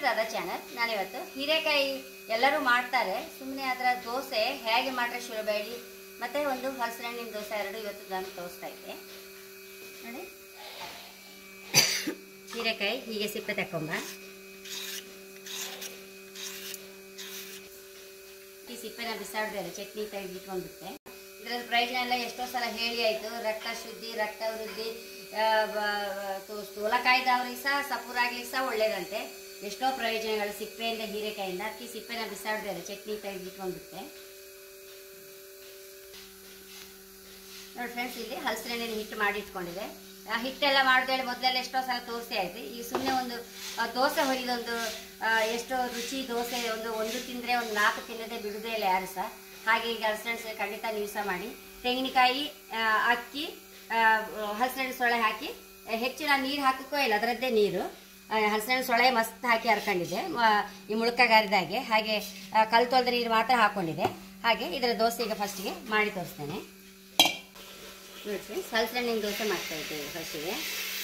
Radha channel ನಾನಿವತ್ತು ಹೀರೆಕಾಯಿ ಎಲ್ಲರೂ ಮಾಡ್ತಾರೆ ಸುಮ್ಮನೆ ಅದರ ದೋಸೆ ಹೇಗೆ ಮಾಡ್ರೆ ಸುಲಭ ಹೇಳಿ ಮತ್ತೆ ಒಂದು ಹಲಸಿನಹಣ್ಣಿನ ದೋಸೆ ಎರಡು ಇವತ್ತು ನಾನು ತೋರಿಸ್ತಾ ಇದ್ದೆ ನೋಡಿ ಹೀರೆಕಾಯಿ ಹೀಗೆ ಸಿಪ್ಪೆ ತಕೊಂಬ ಈ ಸಿಪ್ಪೆನ ಬಿಸಾಡ್ದೆ ಚಟ್ನಿ ತೆಗೆದು ಇಟ್ಕೊಂಡ್ಬಿಟ್ಟೆ ಇದ್ರದ್ದು ಪ್ರಯೋಜನ ಎಲ್ಲ ಎಷ್ಟೋ ಸಲ ಹೇಳಿ ಆಯ್ತು ರಕ್ತ ಶುದ್ಧಿ ರಕ್ತ ವೃದ್ಧಿ ಆ, ಬ- ತು- ಸ್ಥೂಲ ಕಾಯ್ದವ್ರಿಗೆ ಸಹ ಸಪೂರಾಗ್ಲಿಕ್ಕೆ ಸಹ ಒಳ್ಳೇದಂತೆ ಎಷ್ಟೋ ಪ್ರಯೋಜನಗಳು ಸಿಪ್ಪೆಯಿಂದ ಹೀರೆಕಾಯಿಂದ ಅದಕ್ಕೆ ಸಿಪ್ಪೆನ ಬಿಸಾಡ್ದೆ ಚಟ್ನಿ ತೆಗೆದು ಇಟ್ಕೊಂಡ್ಬಿಟ್ಟೆ ನೋಡಿ ಫ್ರೆಂಡ್ಸ್ ಇಲ್ಲಿ ಹಲಸಿನಹಣ್ಣಿನ ಹಿಟ್ಟು ಮಾಡಿ ಇಟ್ಕೊಂಡಿದೆ ಆ ಹಿಟ್ಟೆಲ್ಲ ಮಾಡ್ದೇಳಿ ಮೊದಲೆಲ್ಲ ಎಷ್ಟೋ ಸಲ ತೋರಿಸಿ ಆಯ್ತು ಈಗ ಸುಮ್ಮನೆ ಒಂದು ಆ, ದೋಸೆ ಹೊಲಿದೊಂದು ಆ, ಎಷ್ಟೋ ರುಚಿ ದೋಸೆ ಒಂದು ಒಂದು ತಿಂದರೆ ಒಂದು ನಾಲ್ಕು ತಿನ್ನದೆ ಬಿಡುದೇ ಇಲ್ಲ ಯಾರು ಸಹ ಹಾಗೆ ಈಗ ಹಲಸಿನಹಣ್ಣು ಖಂಡಿತ ನೀವು ಸಹ ಮಾಡಿ ತೆಂಗಿನಕಾಯಿ ಆ, ಅಕ್ಕಿ ಆ, ಹಲಸಿನಹಣ್ಣು ಸೊಳ್ಳೆ ಹಾಕಿ ಆ, ಹೆಚ್ಚು ನಾನು ನೀರು ಹಾಕಕ್ಕೋ ಇಲ್ಲ ಅದರದ್ದೇ ನೀರು ಆ, ಹಲಸಿನಹಣ್ಣು ಸೊಳೆ ಮಸ್ತ್ ಹಾಕಿ ಹರ್ಕೊಂಡಿದೆ ಮ- ಈ ಮುಳುಕಗಾರಿದಾಗೆ ಹಾಗೆ ಆ, ಕಲ್ ತೊಳೆದ ನೀರು ಮಾತ್ರ ಹಾಕೊಂಡಿದೆ ಹಾಗೆ ಇದರ ದೋಸೆ ಈಗ ಫಸ್ಟಿಗೆ ಮಾಡಿ ತೋರಿಸ್ತೇನೆ ನೋಡಿ ಫ್ರೆಂಡ್ಸ್ ಹಲಸಿನಹಣ್ಣಿನ ದೋಸೆ ಮಾಡ್ತಾ ಇದ್ದೇವೆ ಫಸ್ಟಿಗೆ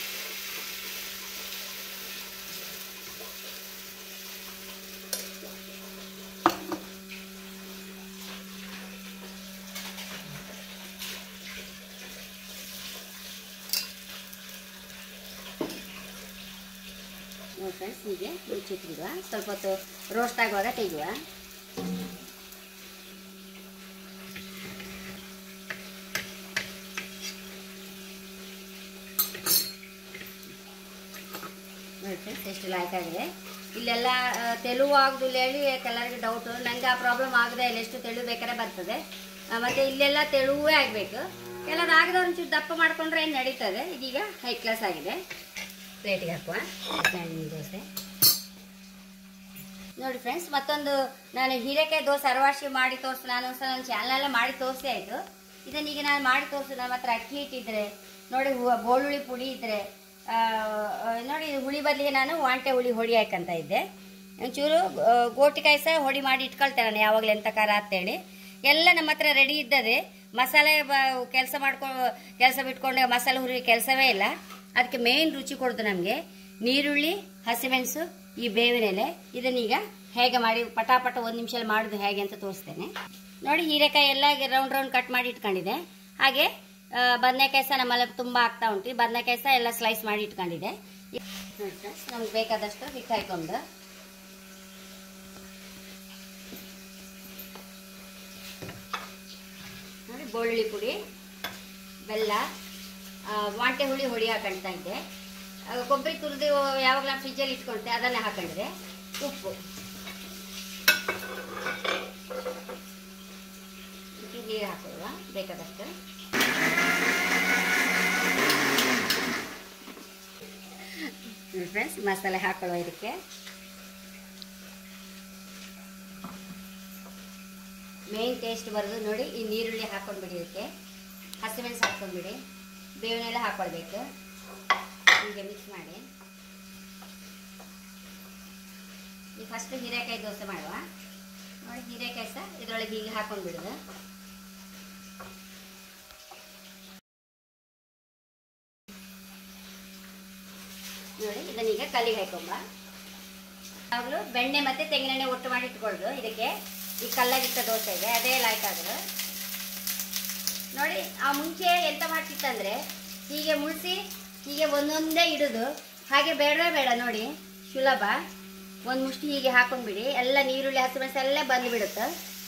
ನೋಡಿ ಫ್ರೆಂಡ್ಸ್ ಹೀಗೆ ಮುಚ್ಚಿಟ್ಬಿಡುವ ಸ್ವಲ್ಪ ಹೊತ್ತು ರೋಸ್ಟ್ ಆಗುವಾಗ ತೆಗೆಯುವ ನೋಡಿ ಫ್ರೆಂಡ್ಸ್ ಎಷ್ಟು ಲಾಯ್ಕ್ ಆಗಿದೆ ಇಲ್ಲೆಲ್ಲ ಆ, ತೆಳುವು ಆಗುದಿಲ್ಲ ಹೇಳಿ ಕೆಲವರಿಗೆ ಡೌಟು ನಂಗೆ ಆ ಪ್ರಾಬ್ಲಮ್ ಆಗದೆ ಇಲ್ಲ ಎಷ್ಟು ತೆಳು ಬೇಕಾದ್ರೆ ಬರ್ತದೆ ಆ, ಮತ್ತೆ ಇಲ್ಲೆಲ್ಲ ತೆಳುವೇ ಆಗಬೇಕು ಕೆಲವ್ರು ಆಗದವ್ರು ಒಂಚೂರು ದಪ್ಪ ಮಾಡ್ಕೊಂಡ್ರೆ ಏನು ನಡೀತದೆ ಇದೀಗ ಹೈ ಕ್ಲಾಸ್ ಆಗಿದೆ ಪ್ಲೇಟಿಗೆ ಹಾಕುವ ಹಣ್ಣು ದೋಸೆ ನೋಡಿ ಫ್ರೆಂಡ್ಸ್ ಮತ್ತೊಂದು ನಾನು ಹೀರೆಕಾಯಿ ದೋಸೆ ಅರವಾಶಿ ಮಾಡಿ ತೋರಿಸಿ ನಾನು ಒಂದ್ಸಲ ನನ್ನ ಚಾನಲ್ ಮಾಡಿ ತೋರಿಸಿ ಆಯಿತು ಇದನ್ನೀಗ ನಾನು ಮಾಡಿ ತೋರಿಸಿ ನಮ್ಮ ಹತ್ರ ಅಕ್ಕಿ ಹಿಟ್ಟಿದ್ರೆ ನೋಡಿ ಹೂವು ಬೋಳುಳ್ಳಿ ಪುಡಿ ಇದ್ರೆ ಆ, ಆ, ನೋಡಿ ಹುಳಿ ಬದಲಿಗೆ ನಾನು ವಾಂಟೆ ಹುಳಿ ಹೊಡಿ ಹಾಕಂತ ಇದ್ದೆ ಒಂಚೂರು ಆ, ಗೋಟಿಕಾಯಿ ಸಹ ಹೊಡಿ ಮಾಡಿ ಇಟ್ಕೊಳ್ತೇನೆ ನಾನು ಯಾವಾಗಲೂ ಎಂತ ಖಾರ ಅಂತೇಳಿ ಎಲ್ಲ ನಮ್ಮ ಹತ್ರ ರೆಡಿ ಇದ್ದದೆ ಮಸಾಲೆ ಕೆಲಸ ಮಾಡ್ಕೊಂಡು ಕೆಲಸ ಬಿಟ್ಕೊಂಡು ಮಸಾಲೆ ಹುರಿ ಕೆಲಸವೇ ಇಲ್ಲ ಅದಕ್ಕೆ ಮೇನ್ ರುಚಿ ಕೊಡೋದು ನಮಗೆ ನೀರುಳ್ಳಿ ಹಸಿಮೆಣಸು ಈ ಬೇವಿನ ಎಲೆ ಇದನ್ನೀಗ ಹೇಗೆ ಮಾಡಿ ಪಟಾಪಟ ಒಂದು ನಿಮಿಷದಲ್ಲಿ ಮಾಡೋದು ಹೇಗೆ ಅಂತ ತೋರಿಸ್ತೇನೆ ನೋಡಿ ಹೀರೆಕಾಯಿ ಎಲ್ಲ ರೌಂಡ್ ರೌಂಡ್ ಕಟ್ ಮಾಡಿ ಇಟ್ಕೊಂಡಿದೆ ಹಾಗೆ ಆ, ಬದನೆಕಾಯಿ ಸಹ ನಮ್ಮಲ್ಲಿ ತುಂಬ ಆಗ್ತಾ ಉಂಟು ಬದನೆಕಾಯಿ ಸಹ ಎಲ್ಲ ಸ್ಲೈಸ್ ಮಾಡಿ ಇಟ್ಕೊಂಡಿದೆ ನೋಡಿ ಫ್ರೆಂಡ್ಸ್ ನಮ್ಗೆ ಬೇಕಾದಷ್ಟು ಹಿಟ್ಟು ಹಾಕೊಂಡು ನೋಡಿ ಬೆಳ್ಳುಳ್ಳಿ ಪುಡಿ ಬೆಲ್ಲ ಆ, ವಾಂಟೆ ಹುಳಿ ಹೊಡಿ ಹಾಕೊಳ್ತಾ ಇದ್ದೆ ಆ, ಕೊಬ್ಬರಿ ತುರಿದು ಯಾವಾಗ ನಾನು ಫ್ರಿಜ್ಜಲ್ಲಿ ಇಟ್ಕೊಳ್ತೆ ಅದನ್ನೇ ಹಾಕೊಂಡಿದೆ ಉಪ್ಪು ಇದಕ್ಕೆ ನೀರು ಹಾಕೊಳ್ಳುವ ಬೇಕಾದಷ್ಟು ಫ್ರೆಂಡ್ಸ್ ಮಸಾಲೆ ಹಾಕೊಳ್ಳುವ ಇದಕ್ಕೆ ಮೇನ್ ಟೇಸ್ಟ್ ಬರೋದು ನೋಡಿ ಈ ನೀರುಳ್ಳಿ ಹಾಕೊಂಡ್ಬಿಡಿ ಇದಕ್ಕೆ ಹಸಿಮೆಣಸು ಹಾಕೊಂಡ್ಬಿಡಿ ಬೇವಿನೆಲ್ಲ ಹಾಕೊಳ್ಬೇಕು ಹೀಗೆ ಮಿಕ್ಸ್ ಮಾಡಿ ಈ ಫಸ್ಟ್ ಹೀರೆಕಾಯಿ ದೋಸೆ ಮಾಡುವ ನೋಡಿ ಹೀರೆಕಾಯಿ ಸಹ ಇದರೊಳಗೆ ಹೀಗೆ ಹಾಕೊಂಡ್ಬಿಡುದು ನೋಡಿ ಇದನ್ನೀಗ ಕಲ್ಲಿಗೆ ಹಾಕೊಂಬ ಯಾವಾಗಲೂ ಬೆಣ್ಣೆ ಮತ್ತೆ ತೆಂಗಿನೆಣ್ಣೆ ಒಟ್ಟು ಮಾಡಿ ಇಟ್ಕೊಳ್ಳೋದು ಇದಕ್ಕೆ ಈ ಕಲ್ಲಾಗಿಟ್ಟ ದೋಸೆಗೆ ಅದೇ ಲಾಯ್ಕ್ ಆದ್ರು ನೋಡಿ ಆ ಮುಂಚೆ ಎಂತ ಮಾಡ್ತಿತ್ತಂದ್ರೆ ಹೀಗೆ ಮುಳ್ಸಿ ಹೀಗೆ ಒಂದೊಂದೇ ಇಡುದು ಹಾಗೆ ಬೇಡವೇ ಬೇಡ ನೋಡಿ ಸುಲಭ ಒಂದು ಮುಷ್ಟಿ ಹೀಗೆ ಹಾಕೊಂಡ್ಬಿಡಿ ಎಲ್ಲ ನೀರುಳ್ಳಿ ಹಸಿಮೆಣಸು ಎಲ್ಲ ಬಂದುಬಿಡುತ್ತೆ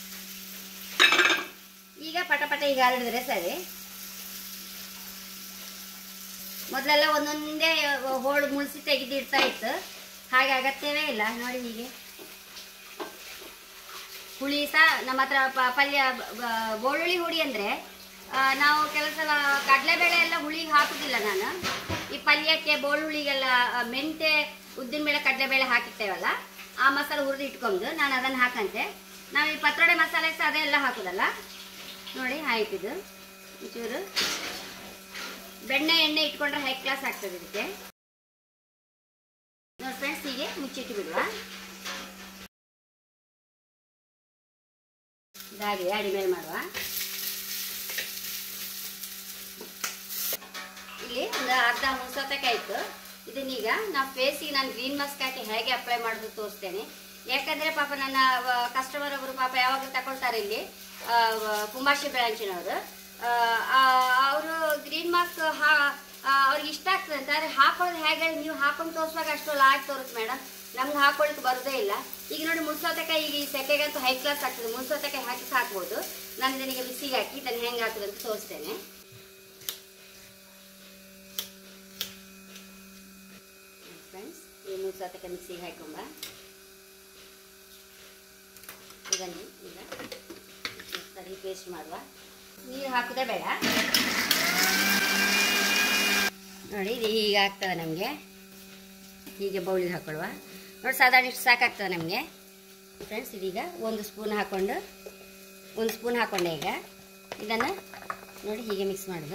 ಈಗ ಪಟ ಪಟ ಈಗ ಹರಡಿದ್ರೆ ಸರಿ ಮೊದಲೆಲ್ಲ ಒಂದೊಂದೇ ಹೋಳು ಮುಳ್ಸಿ ತೆಗೆದು ಇಡ್ತಾ ಇತ್ತು ಹಾಗೆ ಅಗತ್ಯವೇ ಇಲ್ಲ ನೋಡಿ ಹೀಗೆ ಹುಳಿ ಸಹ ನಮ್ಮ ಹತ್ರ ಪ- ಪಲ್ಯ ಬ- ಬ- ಬೆಳ್ಳುಳ್ಳಿ ಹುಡಿ ಅಂದರೆ ನಾವು ಕೆಲವು ಸಲ ಕಡಲೆಬೇಳೆ ಎಲ್ಲ ಹುಳಿಗೆ ಹಾಕುದಿಲ್ಲ ನಾನು ಈ ಪಲ್ಯಕ್ಕೆ ಬೆಳ್ಳುಳ್ಳಿಗೆಲ್ಲ ಆ, ಮೆಂತೆ ಉದ್ದಿನಬೇಳೆ ಕಡಲೆಬೇಳೆ ಹಾಕಿರ್ತೇವಲ್ಲ ಆ ಮಸಾಲೆ ಹುರಿದು ಇಟ್ಕೊಂಡು ನಾನು ಅದನ್ನು ಹಾಕಂತೆ ನಾವು ಈ ಪತ್ರೊಡೆ ಮಸಾಲೆ ಸಹ ಅದೆಲ್ಲ ಹಾಕುದಲ್ಲ ನೋಡಿ ಆಯ್ತಿದು ಒಂಚೂರು ಬೆಣ್ಣೆ ಎಣ್ಣೆ ಇಟ್ಕೊಂಡ್ರೆ ಹೈ ಕ್ಲಾಸ್ ಆಗ್ತದೆ ಇದಕ್ಕೆ ನೋಡಿ ಫ್ರೆಂಡ್ಸ್ ಹೀಗೆ ಮುಚ್ಚಿಟ್ಟು ಬಿಡುವ ಇದಾಗಿದೆ ಅಡಿಮೇಲೆ ಮಾಡುವ ಇಲ್ಲಿ ಒಂದು ಅರ್ಧ ಮುನ್ಸೊತ್ತಕ್ಕೆ ಆಯ್ತು ಇದನ್ನೀಗ ನಾ ಫೇಸಿಗೆ ನಾನು ಗ್ರೀನ್ ಮಾಸ್ಕ್ ಹಾಕಿ ಹೇಗೆ ಅಪ್ಲೈ ಮಾಡೋದು ತೋರಿಸ್ತೇನೆ ಯಾಕಂದ್ರೆ ಪಾಪ ನನ್ನ ಕಸ್ಟಮರ್ ಒಬ್ಬರು ಪಾಪ ಯಾವಾಗಲೂ ತಗೊಳ್ತಾರೆ ಇಲ್ಲಿ ಆ, ವ- ಕುಂಬಾಶಿ ಬ್ರಾಂಚಿನವರು ಅವರು ಗ್ರೀನ್ ಮಾಸ್ಕ್ ಹಾ ಆ, ಅವ್ರಿಗೆ ಇಷ್ಟ ಆಗ್ತದೆ ಅಂತ ಆದರೆ ಹಾಕೊಳ್ಳೋದು ಹೇಗೆ ನೀವು ಹಾಕೊಂಡು ತೋರಿಸುವಾಗ ಅಷ್ಟು ಲಾಟ್ ತೋರುತ್ತೆ ಮೇಡಮ್ ನಮ್ಗೆ ಹಾಕೊಳ್ಳಿಕ್ಕೆ ಬರೋದೇ ಇಲ್ಲ ಈಗ ನೋಡಿ ಮುಳ್ಸೋತಕಾಯಿ ಈಗ ಈ ಸೆಕೆಗಂತೂ ಹೈ ಕ್ಲಾಸ್ ಆಗ್ತದೆ ಮುಳ್ಸೋತಕಾಯಿ ಹಾಕಿ ಹಾಕ್ಬೋದು ನಾನು ಇದನ್ನೀಗ ಬಿಸಿಗೆ ಹಾಕಿ ಇದನ್ನು ಹೆಂಗೆ ಹಾಕೋದು ಅಂತ ತೋರಿಸ್ತೇನೆ ಫ್ರೆಂಡ್ಸ್ ಈ ಮುಳ್ಸೋತಕಾಯಿ ಮಿಕ್ಸಿಗೆ ಹಾಕೊಂಬ ಇದನ್ನು ಈಗ ಸರಿ ಪೇಸ್ಟ್ ಮಾಡುವ ನೀರು ಹಾಕೋದೇ ಬೇಡ ನೋಡಿ ಇದು ಹೀಗೆ ಆಗ್ತದೆ ನಮಗೆ ಹೀಗೆ ಬೌಲಿಗೆ ಹಾಕೊಳ್ಳುವ ನೋಡಿ ಸಾಧಾರಣ ಇಷ್ಟು ಸಾಕಾಗ್ತದೆ ನಮಗೆ ಫ್ರೆಂಡ್ಸ್ ಇದೀಗ ಒಂದು ಸ್ಪೂನ್ ಹಾಕ್ಕೊಂಡು ಒಂದು ಸ್ಪೂನ್ ಹಾಕ್ಕೊಂಡೆ ಈಗ ಇದನ್ನು ನೋಡಿ ಹೀಗೆ ಮಿಕ್ಸ್ ಮಾಡೋದು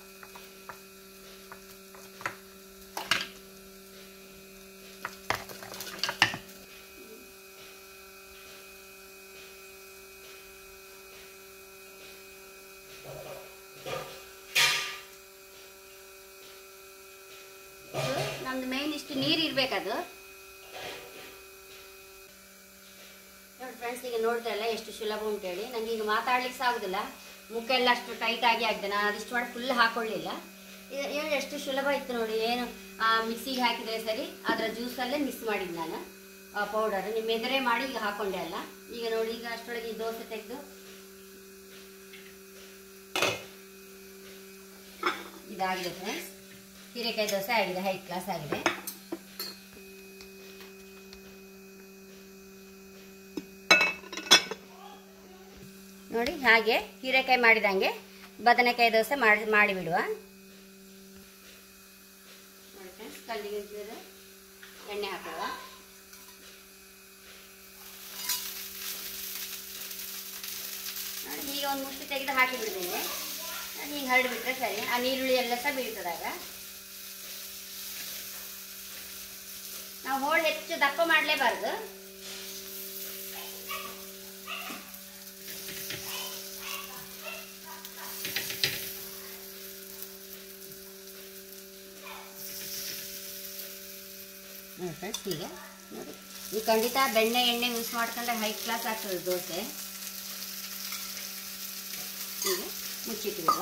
ಇದು ನಮ್ದು ಮೇನ್ ಇಷ್ಟು ನೀರು ಇರ್ಬೇಕದು ನೋಡಿ ಫ್ರೆಂಡ್ಸ್ ಈಗ ನೋಡ್ದಲ್ಲ ಎಷ್ಟು ಸುಲಭ ಉಂಟೇಳಿ ನಂಗೆ ಈಗ ಮಾತಾಡ್ಲಿಕ್ಕೆ ಸಹ ಆಗುದಿಲ್ಲ ಮುಖ ಎಲ್ಲ ಅಷ್ಟು ಟೈಟ್ ಆಗಿ ಆಗಿದೆ ನಾನು ಅದಿಷ್ಟು ಮಾಡಿ ಫುಲ್ ಹಾಕೊಳ್ಳಿಲ್ಲ ಇದು ಏನು ಎಷ್ಟು ಸುಲಭ ಇತ್ತು ನೋಡಿ ಏನು ಮಿಕ್ಸಿಗೆ ಹಾಕಿದ್ರೆ ಸರಿ ಅದರ ಜ್ಯೂಸಲ್ಲೇ ಮಿಕ್ಸ್ ಮಾಡಿದ್ದು ನಾನು ಪೌಡರ್ ನಿಮ್ಮ ಎದುರೇ ಮಾಡಿ ಈಗ ಹಾಕೊಂಡೆ ಅಲ್ಲ ಈಗ ನೋಡಿ ಈಗ ಅಷ್ಟರೊಳಗೆ ಈ ದೋಸೆ ತೆಗೆದು ಇದಾಗಿದೆ ಫ್ರೆಂಡ್ಸ್ ಹೀರೆಕಾಯಿ ದೋಸೆ ಆಗಿದೆ ಹೈ ಕ್ಲಾಸ್ ಆಗಿದೆ ನೋಡಿ ಹಾಗೆ ಹೀರೆಕಾಯಿ ಮಾಡಿದಂಗೆ ಬದನೆಕಾಯಿ ದೋಸೆ ಮಾಡಿ ಮಾಡಿಬಿಡುವ ನೋಡಿ ಫ್ರೆಂಡ್ಸ್ ಕಲ್ಲಿಗೆ ಇಟ್ಟಿದ್ರೆ ಎಣ್ಣೆ ಹಾಕುವ ನೋಡಿ ಹೀಗೆ ಒಂದು ಮುಷ್ಟಿ ತೆಗೆದು ಹಾಕಿ ಬಿಡ್ತೇನೆ ಹೀಗೆ ಹರಡಿಬಿಟ್ರೆ ಸರಿ ಆ ನೀರುಳ್ಳಿ ಎಲ್ಲ ಸಹ ಬೀಳ್ತದಾಗ ನಾವು ಹೋಳು ಹೆಚ್ಚು ದಪ್ಪ ಮಾಡಲೇಬಾರ್ದು ನೋಡಿ ಫ್ರೆಂಡ್ಸ್ ಹೀಗೆ ನೋಡಿ ಈ ಖಂಡಿತ ಬೆಣ್ಣೆ ಎಣ್ಣೆ ಯೂಸ್ ಮಾಡ್ಕೊಂಡ್ರೆ ಹೈ ಕ್ಲಾಸ್ ಆಗ್ತದೆ ದೋಸೆ ಹೀಗೆ ಮುಚ್ಚಿಟ್ಟಿರುವ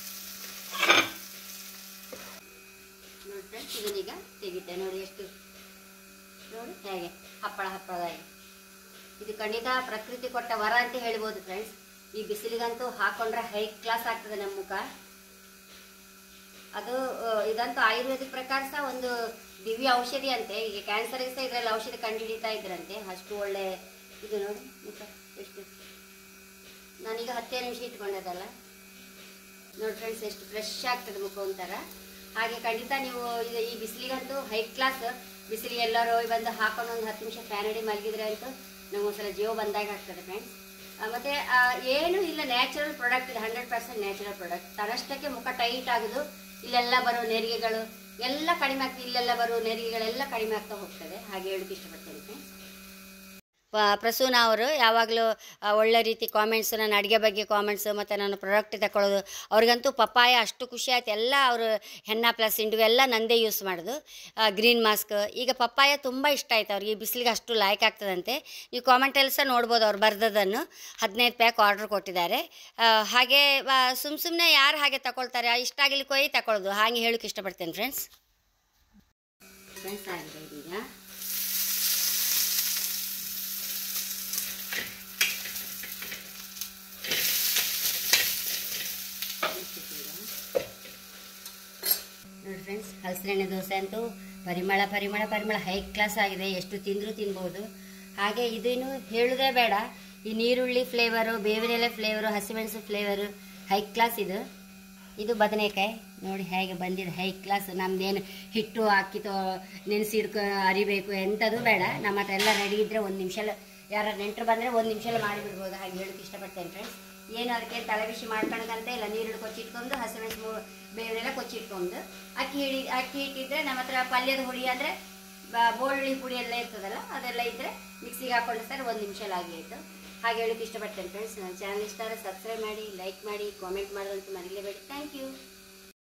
ನೋಡಿ ಫ್ರೆಂಡ್ಸ್ ಇದನ್ನೀಗ ತೆಗಿತೆ ನೋಡಿ ಎಷ್ಟು ನೋಡಿ ಹೇಗೆ ಹಪ್ಪಳ ಹಪ್ಪಳದಾಗಿ ಇದು ಖಂಡಿತ ಪ್ರಕೃತಿ ಕೊಟ್ಟ ವರ ಅಂತ ಹೇಳ್ಬೋದು ಫ್ರೆಂಡ್ಸ್ ಈ ಬಿಸಿಲಿಗಂತೂ ಹಾಕೊಂಡ್ರೆ ಹೈ ಕ್ಲಾಸ್ ಆಗ್ತದೆ ನಮ್ಮ ಮುಖ ಅದು ಆ, ಇದಂತೂ ಆಯುರ್ವೇದಿಕ್ ಪ್ರಕಾರ ಸಹ ಒಂದು ದಿವ್ಯ ಔಷಧಿ ಅಂತೆ ಈಗ ಕ್ಯಾನ್ಸರ್ಗೆ ಸಹ ಇದರಲ್ಲಿ ಔಷಧಿ ಕಂಡುಹಿಡಿತಾ ಇದ್ರಂತೆ ಅಷ್ಟು ಒಳ್ಳೆ ಇದು ನೋಡಿ ಮುಖ ಎಷ್ಟು ನಾನೀಗ ಹತ್ತೇ ನಿಮಿಷ ಇಟ್ಕೊಂಡದಲ್ಲ ನೋಡಿ ಫ್ರೆಂಡ್ಸ್ ಎಷ್ಟು ಫ್ರೆಶ್ ಆಗ್ತದೆ ಮುಖ ಒಂಥರ ಹಾಗೆ ಖಂಡಿತ ನೀವು ಇದು ಈ ಬಿಸಿಲಿಗಂತೂ ಹೈ ಕ್ಲಾಸ್ ಬಿಸಿಲಿಗೆ ಎಲ್ಲರೂ ಬಂದು ಹಾಕೊಂಡು ಒಂದು ಹತ್ತು ನಿಮಿಷ ಫ್ಯಾನ್ ಅಡಿ ಮಲಗಿದ್ರೆ ಅಂತೂ ನಮ್ಗೆ ಒಂದ್ಸಲ ಜೀವ ಬಂದಾಗ ಆಗ್ತದೆ ಫ್ರೆಂಡ್ಸ್ ಮತ್ತೆ ಆ, ಏನು ಇಲ್ಲ ನ್ಯಾಚುರಲ್ ಪ್ರಾಡಕ್ಟ್ ಇದೆ ಹಂಡ್ರೆಡ್ ಪರ್ಸೆಂಟ್ ನ್ಯಾಚುರಲ್ ಪ್ರಾಡಕ್ಟ್ ತನ್ನಷ್ಟಕ್ಕೆ ಮುಖ ಟೈಟ್ ಆಗೋದು ಇಲ್ಲೆಲ್ಲ ಬರೋ ನೆರಿಗೆಗಳು ಎಲ್ಲ ಕಡಿಮೆ ಆಗ್ತದೆ ಇಲ್ಲೆಲ್ಲ ಬರೋ ನೆರಿಗೆಗಳೆಲ್ಲ ಕಡಿಮೆ ಆಗ್ತಾ ಹೋಗ್ತದೆ ಹಾಗೆ ಹೇಳಕ್ಕೆ ಇಷ್ಟಪಡ್ತೇನೆ ಫ್ರೆಂಡ್ಸ್ ಪ- ಪ್ರಸೂನ ಅವರು ಯಾವಾಗಲೂ ಆ, ಒಳ್ಳೆ ರೀತಿ ಕಾಮೆಂಟ್ಸ್ ನನ್ನ ಅಡುಗೆ ಬಗ್ಗೆ ಕಾಮೆಂಟ್ಸ್ ಮತ್ತು ನಾನು ಪ್ರಾಡಕ್ಟ್ ತಗೊಳ್ಳೋದು ಅವ್ರಿಗಂತೂ ಪಪ್ಪಾಯ ಅಷ್ಟು ಖುಷಿ ಆಯ್ತು ಎಲ್ಲ ಅವರು ಹೆನ್ನ ಪ್ಲಸ್ ಇಂಡು ಎಲ್ಲ ನಂದೇ ಯೂಸ್ ಮಾಡೋದು ಗ್ರೀನ್ ಮಾಸ್ಕ್ ಈಗ ಪಪ್ಪಾಯ ತುಂಬ ಇಷ್ಟ ಆಯ್ತು ಅವ್ರಿಗೆ ಈ ಬಿಸಿಲಿಗೆ ಅಷ್ಟು ಲಾಯ್ಕ್ ಆಗ್ತದಂತೆ ನೀವು ಕಾಮೆಂಟಲ್ಲಿ ಸಹ ನೋಡ್ಬೋದು ಅವ್ರು ಬರ್ದದನ್ನು ಹದಿನೈದು ಪ್ಯಾಕ್ ಆರ್ಡ್ರ್ ಕೊಟ್ಟಿದ್ದಾರೆ ಆ, ಹಾಗೆ ಸುಮ್ಮ ಸುಮ್ಮನೆ ಯಾರು ಹಾಗೆ ತಗೊಳ್ತಾರೆ ಇಷ್ಟ ಆಗಲಿಕ್ಕೆ ಹೋಗಿ ತಗೊಳ್ಳೋದು ಹಾಗೆ ಹೇಳೋಕ್ಕೆ ಇಷ್ಟಪಡ್ತೇನೆ ಫ್ರೆಂಡ್ಸ್ ಫ್ರೆಂಡ್ಸ್ ಆಗಿದೆ ಈಗ ನೋಡಿ ಫ್ರೆಂಡ್ಸ್ ಹಲಸಿನೆಣ್ಣೆ ದೋಸೆ ಅಂತೂ ಪರಿಮಳ ಪರಿಮಳ ಪರಿಮಳ ಹೈ ಕ್ಲಾಸ್ ಆಗಿದೆ ಎಷ್ಟು ತಿಂದರೂ ತಿನ್ಬೋದು ಹಾಗೆ ಇದೇನು ಹೇಳೋದೇ ಬೇಡ ಈ ನೀರುಳ್ಳಿ ಫ್ಲೇವರು ಬೇವಿನ ಎಲೆ ಫ್ಲೇವರು ಹಸಿಮೆಣಸು ಫ್ಲೇವರು ಹೈ ಕ್ಲಾಸ್ ಇದು ಇದು ಬದನೆಕಾಯಿ ನೋಡಿ ಹೇಗೆ ಬಂದಿದೆ ಹೈ ಕ್ಲಾಸ್ ನಮ್ದೇನು ಹಿಟ್ಟು ಹಾಕಿ ತೋ ನೆನೆಸಿಡ್ಕ ಅರಿಬೇಕು ಎಂಥದ್ದು ಬೇಡ ನಮ್ಮ ಹತ್ರ ಎಲ್ಲ ರೆಡಿ ಇದ್ದರೆ ಒಂದು ನಿಮಿಷ ಯಾರ ನೆಂಟರು ಬಂದರೆ ಒಂದು ನಿಮಿಷ ಮಾಡಿಬಿಡ್ಬೋದು ಹಾಗೆ ಹೇಳೋಕೆ ಇಷ್ಟಪಡ್ತೇನೆ ಫ್ರೆಂಡ್ಸ್ ಏನು ಅದಕ್ಕೆ ತಲೆ ಬಿಸಿ ಮಾಡ್ಕೊಳಕಂತ ಇಲ್ಲ ನೀರುಳ್ಳಿ ಕೊಚ್ಚಿಟ್ಕೊಂಡು ಹಸಿಮೆಣಸು ಬೇವರೆಲ್ಲ ಕೊಚ್ಚಿಟ್ಕೊಂಡು ಅಕ್ಕಿ ಹಿಡಿ ಅಕ್ಕಿ ಹಿಟ್ಟಿದ್ರೆ ನಮ್ಮ ಹತ್ರ ಪಲ್ಯದ ಹುಡಿ ಅಂದರೆ ಬೋಳುಳ್ಳಿ ಪುಡಿ ಎಲ್ಲ ಇರ್ತದಲ್ಲ ಅದೆಲ್ಲ ಇದ್ದರೆ ಮಿಕ್ಸಿಗೆ ಹಾಕೊಂಡು ಸರ್ ಒಂದು ನಿಮಿಷ ಆಗಿ ಆಯಿತು ಹಾಗೆ ಹೇಳೋಕೆ ಇಷ್ಟಪಡ್ತೇನೆ ಫ್ರೆಂಡ್ಸ್ ನನ್ನ ಚಾನಲ್ ಇಷ್ಟ ಆದರೆ ಸಬ್ಸ್ಕ್ರೈಬ್ ಮಾಡಿ ಲೈಕ್ ಮಾಡಿ ಕಾಮೆಂಟ್ ಮಾಡೋದಂತೂ ಮರೀಲೇಬೇಡಿ ಥ್ಯಾಂಕ್ ಯು